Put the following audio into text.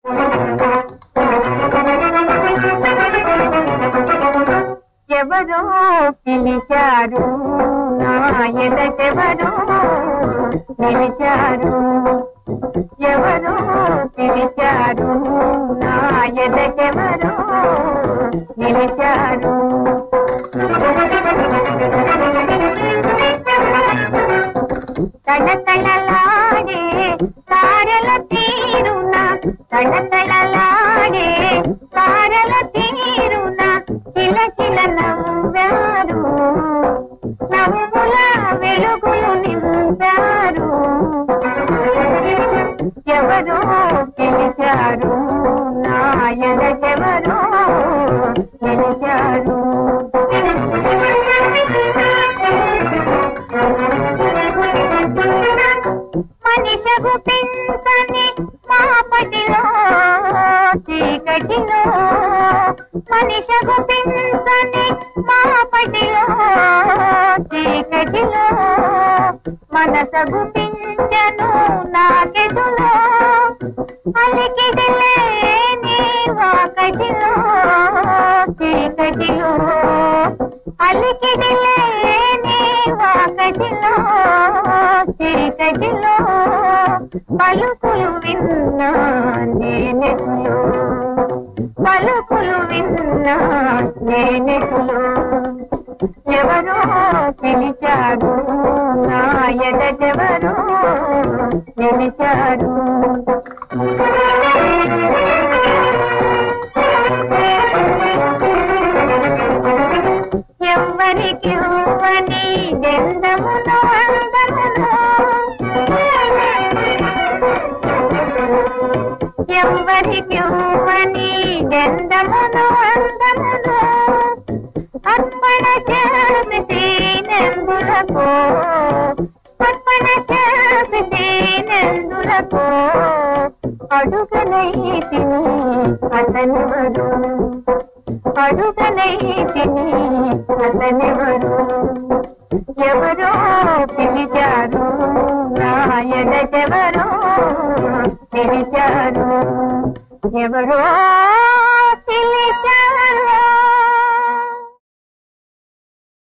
ఎవరో పిలిచారు నా ఎదటెవరో పిలిచారు ఎవరో పిలిచారు నా ఎదటెవరో పిలిచారు తడతడలాడే తారల తీరున తడతడలాడే తారల తీరున కిలకిల నవ్వారు నవ్వుల వెలుగులు నింపారు ఎవరో పిలిచారు నా ఎదటెవరో పిలిచారు మనిషగు పెంచని మాపటిలో చీకటిలో మనిషగు పెంచని మాపటిలో చీకటిలో మనసగు పింఛను నాకెదులో అలికిడిలే నీ వాకటిలో చీకటిలో అలికిడిలే నీ వాకటిలో చీకటిలో పలుకులు విన్నా నేనెట్లో పలుకులు విన్నా నేనెట్లో ఎవరో పిలిచాడు నా ఎదటెవరో పిలిచాడు ఎవ్వరికి ఇవ్వని దెందమును అందమును ఎవ్వరికి ఇవ్వని దెందమును అందమును అర్పణ చేసి నెందులకు అర్పణ చేసి నెందులకు అడుగలైతిని అతనెవరు అడుగలైతిని అతనెవరు ఎవరో పిలిచారు నా ఎదటెవరో పిలిచారు ఎవరో